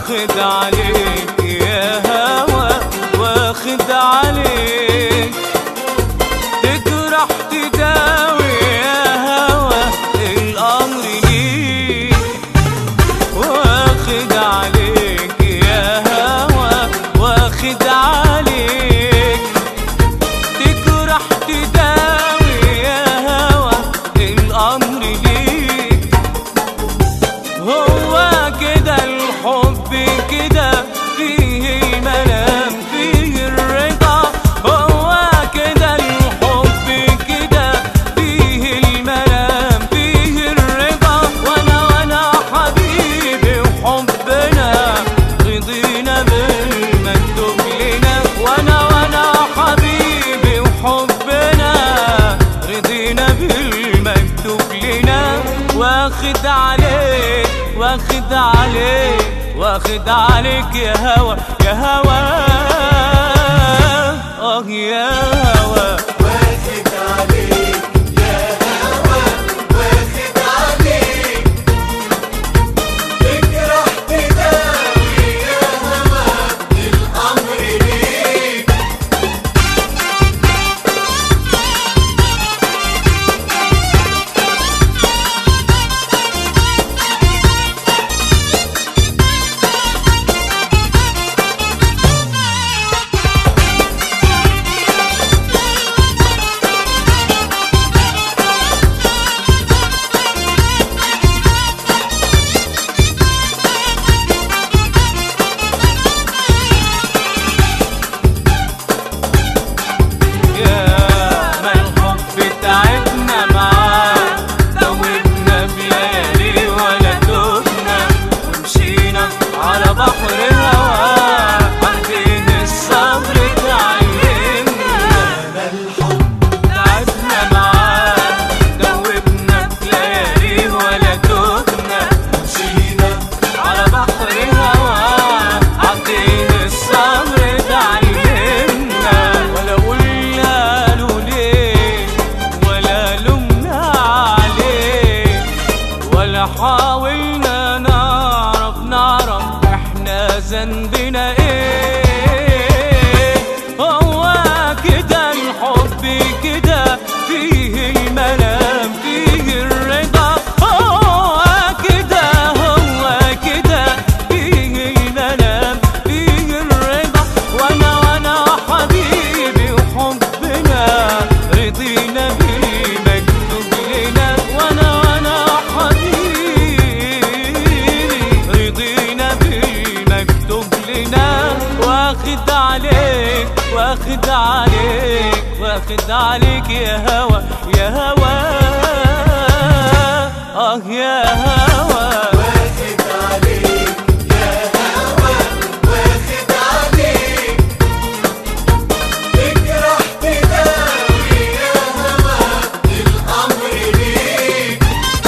واخد عليك يا هوا واخد عليك تجرح تداوي يا هوا الامر ليك واخد عليك يا هوا واخد عليك تجرح تداوي يا هوا الامر ليك هو كده الحب كده فيه المنام فيه الرضا هو كده الحب كده فيه المنام فيه الرضا وانا وانا حبيبي وحبنا رضينا بالمكتوب لنا وانا وانا حبيبي وحبنا رضينا بالمكتوب لنا واخد عليك واخد عليك واخد عليك يا هوا يا هوا اه يا هوا واخد عليك يا هوا واخد عليك تجرح تداوي يا هوا الأمر ليك يا ما الحب تعبنا معاه دوبنا في ليالي ولا تهنا ومشينا على بحر هواه عارفين الصبر تعلمنا ما الحب تعبنا معاه دوبنا في ليالي ولا تهنا مشينا على بحر هواه عارفين الصبر تعلمنا ولا قلنا له ليه ولا لومنا عليه ولا حاولنا نعرف نعرف احنا ذنبنا ايه هو كده الحب كده فيه المنام فيه الرضا هو كده هو كده فيه المنام فيه الرضا وانا وانا حبيبي وحبنا رضينا بالمكتوب لنا وانا وانا حبيبي رضينا بالمكتوب لنا واخد عليك واخد عليك واخد عليك يا هوا يا هوا اه يا هوا واخد عليك يا هوا واخد عليك تجرح تداوي يا هوا الأمر ليك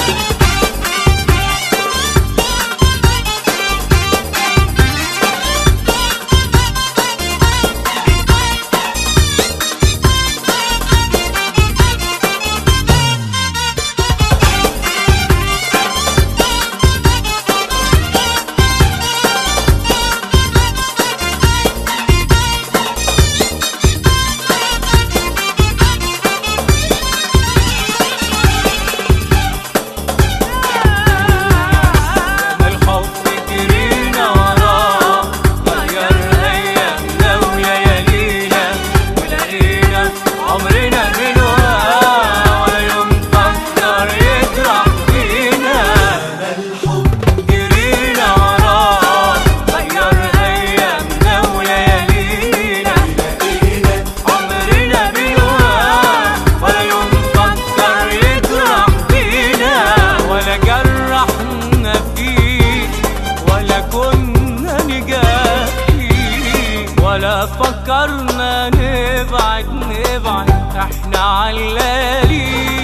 الحب جرينا وراه غير ايامنا وليالينا ولقينا عمرنا من وراه ولا يوم فكر يجرح فينا ما الحب جرينا وراه غير ايامنا وليالينا لقينا عمرنا من وراه ولا يوم فكر يجرح فينا ولا جرحنا فيه ولا كنا نجاهي ولا فكرنا نبعد نبعد احنا علالي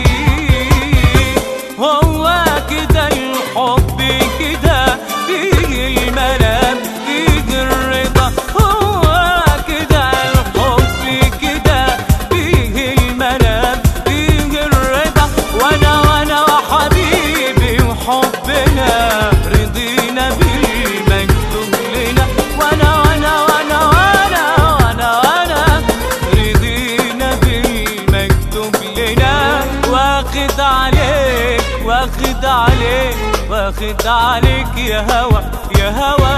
هو كده الحب كده فيه المنام فيه الرضا هو كده الحب كده فيه المنام فيه الرضا وانا وانا وحبيبي وحبنا رضينا بالمكتوب واخد عليك واخد عليك يا هوى يا هوى